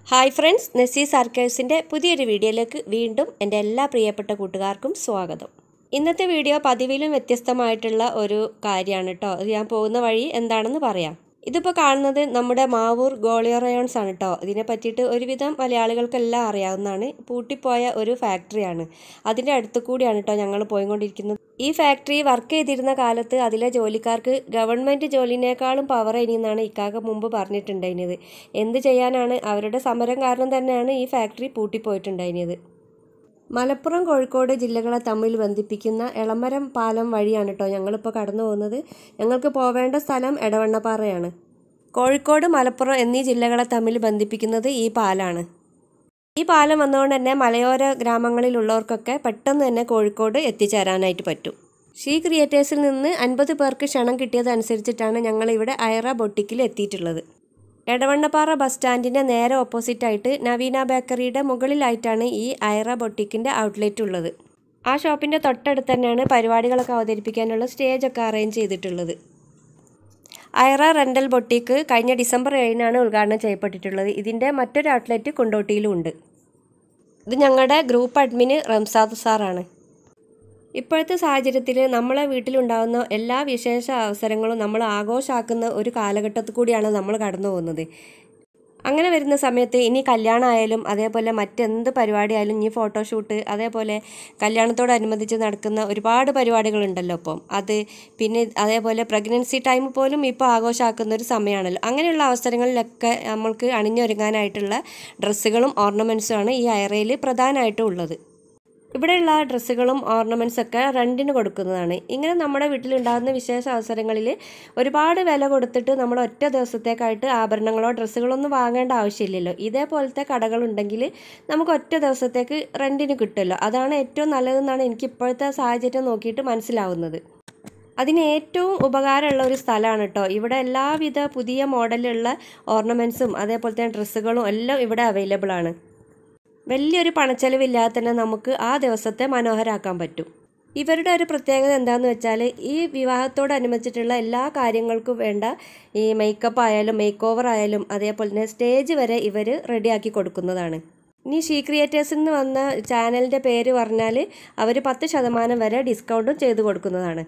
hi friends നെസീസ് ആർക്കൈവ്സിൻ്റെ പുതിയൊരു വീഡിയോയിലേക്ക് വീണ്ടും എൻ്റെ എല്ലാ പ്രിയപ്പെട്ട കൂട്ടുകാർക്കും സ്വാഗതം ഇന്നത്തെ വീഡിയോ പതിവിലും വ്യത്യസ്തമായിട്ടുള്ള ഒരു കാര്യമാണ് കേട്ടോ അത് ഞാൻ പോകുന്ന വഴി എന്താണെന്ന് പറയാം ഇതിപ്പോൾ കാണുന്നത് നമ്മുടെ മാവൂർ ഗോളിയോറയോൺസ് ആണ് കേട്ടോ ഇതിനെ പറ്റിയിട്ട് ഒരുവിധം മലയാളികൾക്കെല്ലാം അറിയാവുന്നതാണ് പൂട്ടിപ്പോയ ഒരു ഫാക്ടറിയാണ് അതിൻ്റെ അടുത്ത് കൂടിയാണ് കേട്ടോ ഞങ്ങൾ പോയിക്കൊണ്ടിരിക്കുന്നത് ഈ ഫാക്ടറി വർക്ക് ചെയ്തിരുന്ന കാലത്ത് അതിലെ ജോലിക്കാർക്ക് ഗവൺമെൻറ് ജോലിനേക്കാളും പവർ ഇനിയെന്നാണ് ഇക്കാക്ക മുമ്പ് പറഞ്ഞിട്ടുണ്ടായിരുന്നത് എന്ത് ചെയ്യാനാണ് അവരുടെ സമരം കാരണം തന്നെയാണ് ഈ ഫാക്ടറി പൂട്ടിപ്പോയിട്ടുണ്ടായിരുന്നത് മലപ്പുറം കോഴിക്കോട് ജില്ലകളെ തമ്മിൽ ബന്ധിപ്പിക്കുന്ന എളമരം പാലം വഴിയാണ് കേട്ടോ ഞങ്ങളിപ്പോൾ കടന്നു പോകുന്നത് ഞങ്ങൾക്ക് പോവേണ്ട സ്ഥലം എടവണ്ണപ്പാറയാണ് കോഴിക്കോട് മലപ്പുറം എന്നീ ജില്ലകളെ തമ്മിൽ ബന്ധിപ്പിക്കുന്നത് ഈ പാലാണ് ഈ പാലം വന്നുകൊണ്ട് തന്നെ മലയോര ഗ്രാമങ്ങളിലുള്ളവർക്കൊക്കെ പെട്ടെന്ന് തന്നെ കോഴിക്കോട് എത്തിച്ചേരാനായിട്ട് പറ്റും ഷീ ക്രിയേറ്റേഴ്സിൽ നിന്ന് അൻപത് പേർക്ക് ക്ഷണം കിട്ടിയതനുസരിച്ചിട്ടാണ് ഞങ്ങളിവിടെ അയറ ബൊട്ടിക്കിൽ എത്തിയിട്ടുള്ളത് എടവണ്ണപ്പാറ ബസ് സ്റ്റാൻഡിൻ്റെ നേരെ ഓപ്പോസിറ്റായിട്ട് നവീന ബേക്കറിയുടെ മുകളിലായിട്ടാണ് ഈ അയറ ബൊട്ടിക്കിൻ്റെ ഔട്ട്ലെറ്റ് ഉള്ളത് ആ ഷോപ്പിൻ്റെ തൊട്ടടുത്ത് തന്നെയാണ് പരിപാടികളൊക്കെ അവതരിപ്പിക്കാനുള്ള സ്റ്റേജൊക്കെ അറേഞ്ച് ചെയ്തിട്ടുള്ളത് അയറ റെൻ്റൽ ബൊട്ടിക്ക് കഴിഞ്ഞ ഡിസംബർ ഏഴിനാണ് ഉദ്ഘാടനം ചെയ്യപ്പെട്ടിട്ടുള്ളത് ഇതിൻ്റെ മറ്റൊരു ഔട്ട്ലെറ്റ് കൊണ്ടോട്ടിയിലും ഉണ്ട് ഇത് ഞങ്ങളുടെ ഗ്രൂപ്പ് അഡ്മിന് റംസാദ് സാറാണ് ഇപ്പോഴത്തെ സാഹചര്യത്തിൽ നമ്മളെ വീട്ടിലുണ്ടാകുന്ന എല്ലാ വിശേഷ അവസരങ്ങളും നമ്മൾ ആഘോഷമാക്കുന്ന ഒരു കാലഘട്ടത്തിൽ കൂടിയാണ് നമ്മൾ കടന്നു പോകുന്നത് അങ്ങനെ വരുന്ന സമയത്ത് ഇനി കല്യാണമായാലും അതേപോലെ മറ്റെന്ത് പരിപാടിയായാലും ഇനി ഫോട്ടോഷൂട്ട് അതേപോലെ കല്യാണത്തോടനുബന്ധിച്ച് നടക്കുന്ന ഒരുപാട് പരിപാടികളുണ്ടല്ലോ ഇപ്പം അത് പിന്നെ അതേപോലെ പ്രഗ്നൻസി ടൈം പോലും ഇപ്പോൾ ആഘോഷമാക്കുന്ന ഒരു സമയമാണല്ലോ അങ്ങനെയുള്ള അവസരങ്ങളിലൊക്കെ നമ്മൾക്ക് അണിഞ്ഞൊരുങ്ങാനായിട്ടുള്ള ഡ്രസ്സുകളും ഓർണമെൻറ്റ്സുമാണ് ഈ അയറയിൽ പ്രധാനമായിട്ടും ഉള്ളത് ഇവിടെയുള്ള ഡ്രസ്സുകളും ഓർണമെൻറ്റ്സ് ഒക്കെ റെൻറ്റിന് കൊടുക്കുന്നതാണ് ഇങ്ങനെ നമ്മുടെ വീട്ടിലുണ്ടാകുന്ന വിശേഷ അവസരങ്ങളിൽ ഒരുപാട് വില കൊടുത്തിട്ട് നമ്മൾ ഒറ്റ ദിവസത്തേക്കായിട്ട് ആഭരണങ്ങളോ ഡ്രസ്സുകളോ ഒന്നും വാങ്ങേണ്ട ആവശ്യമില്ലല്ലോ ഇതേപോലത്തെ കടകളുണ്ടെങ്കിൽ നമുക്ക് ഒറ്റ ദിവസത്തേക്ക് റെൻറ്റിന് കിട്ടുമല്ലോ അതാണ് ഏറ്റവും നല്ലതെന്നാണ് എനിക്ക് ഇപ്പോഴത്തെ സാഹചര്യം നോക്കിയിട്ട് മനസ്സിലാവുന്നത് അതിന് ഏറ്റവും ഉപകാരമുള്ള ഒരു സ്ഥലമാണ് കേട്ടോ ഇവിടെ എല്ലാവിധ പുതിയ മോഡലുള്ള ഓർണമെൻറ്റ്സും അതേപോലെ തന്നെ ഡ്രസ്സുകളും എല്ലാം ഇവിടെ അവൈലബിൾ ആണ് വലിയൊരു പണച്ചെലവില്ലാതെ തന്നെ നമുക്ക് ആ ദിവസത്തെ മനോഹരാക്കാൻ പറ്റും ഇവരുടെ ഒരു പ്രത്യേകത എന്താണെന്ന് വെച്ചാൽ ഈ വിവാഹത്തോടനുബന്ധിച്ചിട്ടുള്ള എല്ലാ കാര്യങ്ങൾക്കും വേണ്ട ഈ മേക്കപ്പ് ആയാലും മേക്ക് ഓവർ ആയാലും അതേപോലെ തന്നെ സ്റ്റേജ് വരെ ഇവർ റെഡിയാക്കി കൊടുക്കുന്നതാണ് ഇനി ഷീ ക്രിയേറ്റേഴ്സിൽ നിന്ന് വന്ന ചാനലിൻ്റെ പേര് പറഞ്ഞാൽ അവർ പത്ത് ശതമാനം വരെ ഡിസ്കൗണ്ടും ചെയ്ത് കൊടുക്കുന്നതാണ്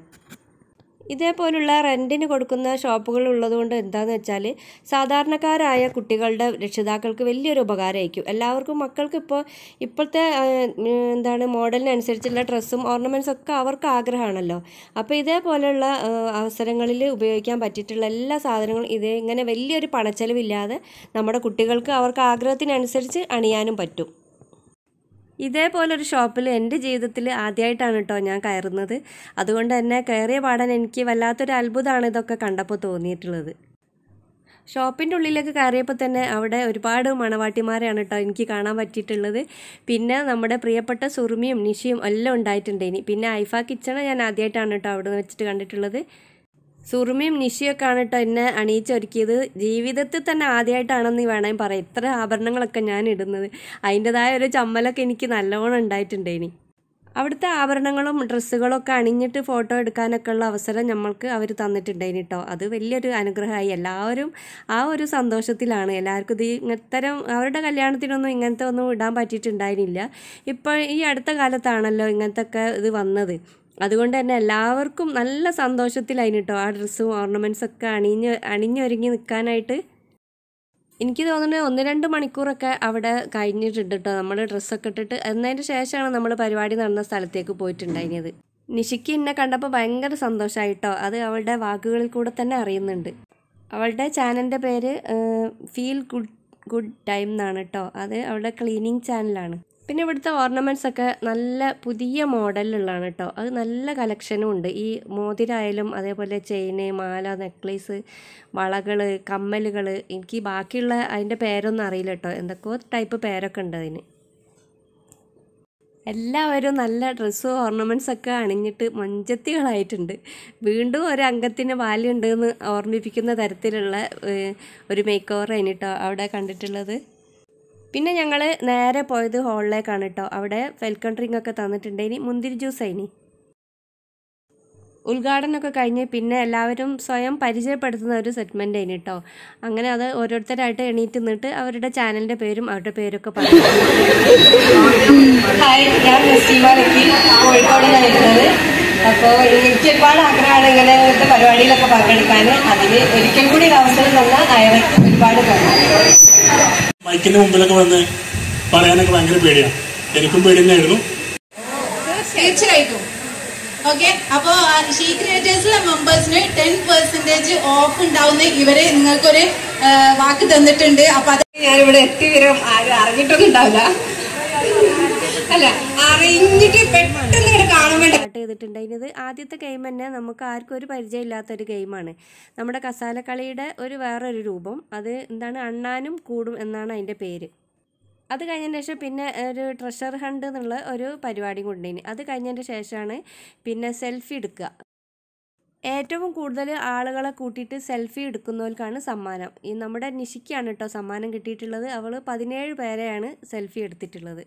ഇതേപോലുള്ള റെൻറ്റിന് കൊടുക്കുന്ന ഷോപ്പുകൾ ഉള്ളതുകൊണ്ട് എന്താണെന്ന് വെച്ചാൽ സാധാരണക്കാരായ കുട്ടികളുടെ രക്ഷിതാക്കൾക്ക് വലിയൊരു ഉപകാരമായിരിക്കും എല്ലാവർക്കും മക്കൾക്ക് ഇപ്പോൾ ഇപ്പോഴത്തെ എന്താണ് മോഡലിനനുസരിച്ചുള്ള ഡ്രസ്സും ഓർണമെൻറ്റ്സും ഒക്കെ അവർക്ക് ആഗ്രഹമാണല്ലോ അപ്പോൾ ഇതേപോലെയുള്ള അവസരങ്ങളിൽ ഉപയോഗിക്കാൻ പറ്റിയിട്ടുള്ള എല്ലാ സാധനങ്ങളും ഇതേ ഇങ്ങനെ വലിയൊരു പണച്ചെലവില്ലാതെ നമ്മുടെ കുട്ടികൾക്ക് അവർക്ക് ആഗ്രഹത്തിനനുസരിച്ച് അണിയാനും പറ്റും ഇതേപോലൊരു ഷോപ്പിൽ എൻ്റെ ജീവിതത്തിൽ ആദ്യമായിട്ടാണ് കേട്ടോ ഞാൻ കയറുന്നത് അതുകൊണ്ട് തന്നെ കയറിയ പാടാൻ എനിക്ക് വല്ലാത്തൊരു അത്ഭുതമാണ് ഇതൊക്കെ കണ്ടപ്പോൾ തോന്നിയിട്ടുള്ളത് ഷോപ്പിൻ്റെ ഉള്ളിലേക്ക് കയറിയപ്പോൾ തന്നെ അവിടെ ഒരുപാട് മണവാട്ടിമാരെയാണ് കേട്ടോ എനിക്ക് കാണാൻ പറ്റിയിട്ടുള്ളത് പിന്നെ നമ്മുടെ പ്രിയപ്പെട്ട സുറുമിയും നിഷിയും എല്ലാം ഉണ്ടായിട്ടുണ്ട് ഇനി പിന്നെ ഐഫ കിച്ചണ ഞാൻ ആദ്യമായിട്ടാണ് കേട്ടോ അവിടെ വെച്ചിട്ട് കണ്ടിട്ടുള്ളത് സുറുമിയും നിഷിയൊക്കെയാണ് കേട്ടോ എന്നെ അണിയിച്ചൊരുക്കിയത് ജീവിതത്തിൽ തന്നെ ആദ്യമായിട്ടാണെന്ന് വേണമെങ്കിൽ പറയാം ഇത്ര ആഭരണങ്ങളൊക്കെ ഞാൻ ഇടുന്നത് അതിൻ്റെതായ ഒരു ചമ്മലൊക്കെ എനിക്ക് നല്ലോണം ഉണ്ടായിട്ടുണ്ട് ഇനി അവിടുത്തെ ആഭരണങ്ങളും ഡ്രസ്സുകളും ഒക്കെ അണിഞ്ഞിട്ട് ഫോട്ടോ എടുക്കാനൊക്കെ ഉള്ള അവസരം നമ്മൾക്ക് അവർ തന്നിട്ടുണ്ടായിന് കേട്ടോ അത് വലിയൊരു അനുഗ്രഹമായി എല്ലാവരും ആ ഒരു സന്തോഷത്തിലാണ് എല്ലാവർക്കും ഇത് ഇത്തരം അവരുടെ കല്യാണത്തിനൊന്നും ഇങ്ങനത്തെ ഒന്നും ഇടാൻ പറ്റിയിട്ടുണ്ടായിരുന്നില്ല ഇപ്പോൾ ഈ അടുത്ത കാലത്താണല്ലോ ഇങ്ങനത്തെ ഒക്കെ ഇത് വന്നത് അതുകൊണ്ട് തന്നെ എല്ലാവർക്കും നല്ല സന്തോഷത്തിലായിരുന്നു കേട്ടോ ആ ഡ്രസ്സും ഓർണമെൻറ്റ്സ് ഒക്കെ അണിഞ്ഞ് അണിഞ്ഞൊരുങ്ങി നിൽക്കാനായിട്ട് എനിക്ക് തോന്നുന്നത് ഒന്ന് രണ്ട് മണിക്കൂറൊക്കെ അവിടെ കഴിഞ്ഞിട്ടുണ്ട് കേട്ടോ നമ്മൾ ഡ്രസ്സൊക്കെ ഇട്ടിട്ട് എന്നതിന് ശേഷമാണ് നമ്മൾ പരിപാടി നടന്ന സ്ഥലത്തേക്ക് പോയിട്ടുണ്ടായിരുന്നത് നിഷിക്ക് എന്നെ കണ്ടപ്പോൾ ഭയങ്കര സന്തോഷമായിട്ടോ അത് അവളുടെ വാക്കുകളിൽ കൂടെ തന്നെ അറിയുന്നുണ്ട് അവളുടെ ചാനലിൻ്റെ പേര് ഫീൽ ഗുഡ് ഗുഡ് ടൈം എന്നാണ് കേട്ടോ അത് അവളുടെ ക്ലീനിങ് ചാനലാണ് പിന്നെ ഇവിടുത്തെ ഓർണമെൻറ്റ്സ് ഒക്കെ നല്ല പുതിയ മോഡലിലുള്ളതാണ് കേട്ടോ അത് നല്ല കളക്ഷനും ഉണ്ട് ഈ മോതിരായാലും അതേപോലെ ചെയിന് മാല നെക്ലേസ് വളകൾ കമ്മലുകൾ എനിക്ക് ബാക്കിയുള്ള അതിൻ്റെ പേരൊന്നും അറിയില്ല കേട്ടോ എന്തൊക്കെയോ ടൈപ്പ് പേരൊക്കെ ഉണ്ട് അതിന് എല്ലാവരും നല്ല ഡ്രസ്സും ഓർണമെൻറ്റ്സ് ഒക്കെ അണിഞ്ഞിട്ട് മഞ്ചത്തികളായിട്ടുണ്ട് വീണ്ടും ഒരു അംഗത്തിന് ബാല്യമുണ്ട് എന്ന് ഓർമ്മിപ്പിക്കുന്ന തരത്തിലുള്ള ഒരു മേക്ക് ഓവർ കഴിഞ്ഞിട്ടോ അവിടെ കണ്ടിട്ടുള്ളത് പിന്നെ ഞങ്ങൾ നേരെ പോയത് ഹോളിലേക്കാണ് കേട്ടോ അവിടെ വെൽക്കം ഡ്രിങ്ക് ഒക്കെ തന്നിട്ടുണ്ട് ഇനി മുന്തിരി ജ്യൂസ് അതിനി ഉദ്ഘാടനമൊക്കെ കഴിഞ്ഞ് പിന്നെ എല്ലാവരും സ്വയം പരിചയപ്പെടുത്തുന്ന ഒരു സെഗ്മെൻ്റ് ആയിന് കേട്ടോ അങ്ങനെ അത് ഓരോരുത്തരായിട്ട് എണീറ്റ് നിന്നിട്ട് അവരുടെ ചാനലിൻ്റെ പേരും അവരുടെ പേരൊക്കെ പറയും ഹായ് ഞാൻ നസീമ ലക്കി കോഴിക്കോട് നിന്നാണ് വരുന്നത് അപ്പോൾ എനിക്ക് ഒരുപാട് ആഗ്രഹമാണ് ഇങ്ങനെ ഇങ്ങനത്തെ പരിപാടിയിലൊക്കെ പങ്കെടുക്കാൻ അതിന് ഒരിക്കൽ കൂടി ഒരു അവസരം തന്ന അയവർക്ക് ഒരുപാട് നന്ദി മൈക്കിന്റെ മുമ്പിലൊക്കെ വന്ന് പറയാനൊക്കെ ഭയങ്കര പേടിയാണ് എനിക്കും പേടി തന്നെയായിരുന്നു തീർച്ചയായിട്ടും ഓക്കെ അപ്പോ ഷീ ക്രിയേറ്റേഴ്സിലെ മെമ്പേഴ്സിന് ടെൻ പെർസെന്റേജ് ഓഫ് ഉണ്ടാവുന്ന ഇവര് നിങ്ങൾക്കൊരു ആ, വാക്ക് തന്നിട്ടുണ്ട് അപ്പൊ അത് ഞാനിവിടെ എത്തി വരും ആരും അറിഞ്ഞിട്ടൊന്നും ഉണ്ടാവില്ല അല്ല അറിഞ്ഞിട്ട് പെട്ടെന്ന് ഇവിടെ കാണാൻ വേണ്ടി സ്റ്റാർട്ട് ചെയ്തിട്ടുണ്ടായിരുന്നത് ആദ്യത്തെ ഗെയിം തന്നെ നമുക്ക് ആർക്കും ഒരു പരിചയമില്ലാത്തൊരു ഗെയിമാണ് നമ്മുടെ കസാലക്കളിയുടെ ഒരു വേറൊരു രൂപം അത് എന്താണ് അണ്ണാനും കൂടും എന്നാണ് അതിൻ്റെ പേര് അത് കഴിഞ്ഞതിന് ശേഷം പിന്നെ ഒരു ട്രഷർ ഹണ്ട് എന്നുള്ള ഒരു പരിപാടി കൊണ്ടുപോയിന് അത് കഴിഞ്ഞതിന് ശേഷമാണ് പിന്നെ സെൽഫി എടുക്കുക ഏറ്റവും കൂടുതൽ ആളുകളെ കൂട്ടിയിട്ട് സെൽഫി എടുക്കുന്നവർക്കാണ് സമ്മാനം ഈ നമ്മുടെ നിഷിക്കാണ് കേട്ടോ സമ്മാനം കിട്ടിയിട്ടുള്ളത് അവൾ പതിനേഴ് പേരെയാണ് സെൽഫി എടുത്തിട്ടുള്ളത്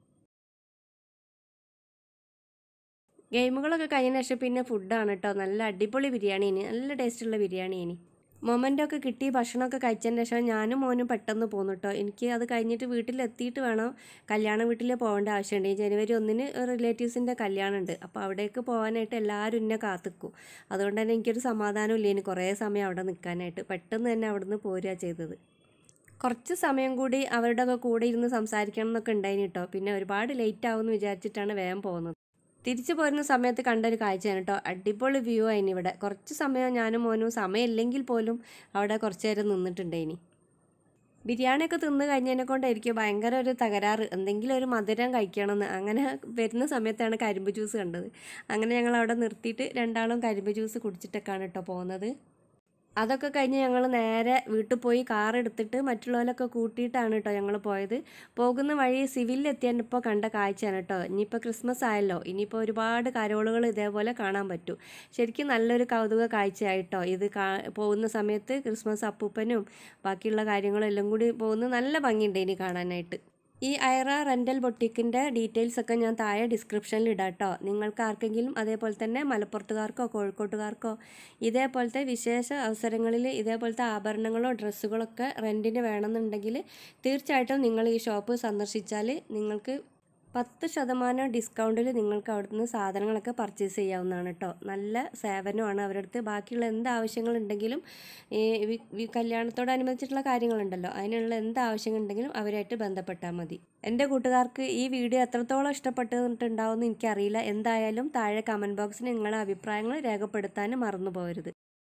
ഗെയിമുകളൊക്കെ കഴിഞ്ഞ ശേഷം പിന്നെ ഫുഡാണ് കേട്ടോ നല്ല അടിപൊളി ബിരിയാണി ഇനി നല്ല ടേസ്റ്റുള്ള ബിരിയാണി ഇനി മൊമെൻ്റൊക്കെ കിട്ടി ഭക്ഷണമൊക്കെ കഴിച്ചതിന് ശേഷം ഞാനും മോനും പെട്ടെന്ന് പോന്നു കേട്ടോ എനിക്ക് അത് കഴിഞ്ഞിട്ട് വീട്ടിലെത്തിയിട്ട് വേണം കല്യാണ വീട്ടിൽ പോകേണ്ട ആവശ്യമുണ്ട് ഈ ജനുവരി ഒന്നിന് റിലേറ്റീവ്സിൻ്റെ കല്യാണം ഉണ്ട് അപ്പോൾ അവിടേക്ക് പോകാനായിട്ട് എല്ലാവരും എന്നെ കാത്തിക്കും അതുകൊണ്ട് തന്നെ എനിക്കൊരു സമാധാനം ഇല്ല ഇനി കുറേ സമയം അവിടെ നിൽക്കാനായിട്ട് പെട്ടെന്ന് തന്നെ അവിടുന്ന് പോരുക ചെയ്തത് കുറച്ച് സമയം കൂടി അവരുടെ ഒക്കെ കൂടെ ഇരുന്ന് സംസാരിക്കണം എന്നൊക്കെ ഉണ്ടായിന് കേട്ടോ പിന്നെ ഒരുപാട് ലേറ്റ് ആവുമെന്ന് വിചാരിച്ചിട്ടാണ് വേഗം പോകുന്നത് തിരിച്ചു പോരുന്ന സമയത്ത് കണ്ടൊരു കാഴ്ചയാണ് കേട്ടോ അടിപൊളി വ്യൂ ആയിന് ഇവിടെ കുറച്ച് സമയം ഞാനും മോനും സമയമില്ലെങ്കിൽ പോലും അവിടെ കുറച്ച് നേരം നിന്നിട്ടുണ്ടേനി ബിരിയാണിയൊക്കെ തിന്ന് കഴിഞ്ഞതിനെ കൊണ്ടായിരിക്കും ഭയങ്കര ഒരു തകരാറ് എന്തെങ്കിലും ഒരു മധുരം കഴിക്കണമെന്ന് അങ്ങനെ വരുന്ന സമയത്താണ് കരിമ്പ് ജ്യൂസ് കണ്ടത് അങ്ങനെ ഞങ്ങൾ അവിടെ നിർത്തിയിട്ട് രണ്ടാളും കരിമ്പ് ജ്യൂസ് കുടിച്ചിട്ടൊക്കെയാണ് കേട്ടോ പോകുന്നത് അതൊക്കെ കഴിഞ്ഞ് ഞങ്ങൾ നേരെ വീട്ടിൽ പോയി കാർ എടുത്തിട്ട് മറ്റുള്ളവരൊക്കെ കൂട്ടിയിട്ടാണ് കേട്ടോ ഞങ്ങൾ പോയത് പോകുന്ന വഴി സിവിലിലെത്തിയപ്പോൾ കണ്ട കാഴ്ചയാണ് കേട്ടോ ഇനിയിപ്പോൾ ക്രിസ്മസ് ആയല്ലോ ഇനിയിപ്പോൾ ഒരുപാട് കരോളുകൾ ഇതേപോലെ കാണാൻ പറ്റും ശരിക്കും നല്ലൊരു കൗതുക കാഴ്ചയായിട്ടോ ഇത് കാ പോകുന്ന സമയത്ത് ക്രിസ്മസ് അപ്പൂപ്പനും ബാക്കിയുള്ള കാര്യങ്ങളും എല്ലാം കൂടി പോകുന്ന നല്ല ഭംഗിയുണ്ട് ഇനി കാണാനായിട്ട് ഈ ഐറ റെൻ്റൽ ബൊട്ടിക്കിൻ്റെ ഡീറ്റെയിൽസ് ഒക്കെ ഞാൻ താഴെ ഡിസ്ക്രിപ്ഷനിൽ ഇടാം കേട്ടോ നിങ്ങൾക്ക് ആർക്കെങ്കിലും അതേപോലെ തന്നെ മലപ്പുറത്തുകാർക്കോ കോഴിക്കോട്ടുകാർക്കോ ഇതേപോലത്തെ വിശേഷ അവസരങ്ങളിൽ ഇതേപോലത്തെ ആഭരണങ്ങളോ ഡ്രസ്സുകളൊക്കെ റെൻറ്റിന് വേണമെന്നുണ്ടെങ്കിൽ തീർച്ചയായിട്ടും നിങ്ങൾ ഈ ഷോപ്പ് സന്ദർശിച്ചാൽ നിങ്ങൾക്ക് പത്ത് ശതമാനം ഡിസ്കൗണ്ടിൽ നിങ്ങൾക്ക് അവിടുന്ന് സാധനങ്ങളൊക്കെ പർച്ചേസ് ചെയ്യാവുന്നതാണ് കേട്ടോ നല്ല സേവനമാണ് അവരുടെ അടുത്ത് ബാക്കിയുള്ള എന്ത് ആവശ്യങ്ങളുണ്ടെങ്കിലും ഈ വി- വി- കല്യാണത്തോടനുബന്ധിച്ചിട്ടുള്ള കാര്യങ്ങളുണ്ടല്ലോ അതിനുള്ള എന്ത് ആവശ്യങ്ങളുണ്ടെങ്കിലും അവരായിട്ട് ബന്ധപ്പെട്ടാൽ മതി എൻ്റെ കൂട്ടുകാർക്ക് ഈ വീഡിയോ എത്രത്തോളം ഇഷ്ടപ്പെട്ടിട്ടുണ്ടാവുമെന്ന് എനിക്കറിയില്ല എന്തായാലും താഴെ കമൻറ്റ് ബോക്സിൽ നിങ്ങളുടെ അഭിപ്രായങ്ങൾ രേഖപ്പെടുത്താനും മറന്നു പോകരുത്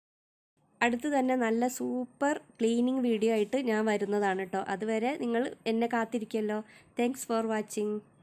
അടുത്ത് തന്നെ നല്ല സൂപ്പർ ക്ലീനിങ് വീഡിയോ ആയിട്ട് ഞാൻ വരുന്നതാണ് കേട്ടോ അതുവരെ നിങ്ങൾ എന്നെ കാത്തിരിക്കുമല്ലോ താങ്ക്സ് ഫോർ വാച്ചിങ്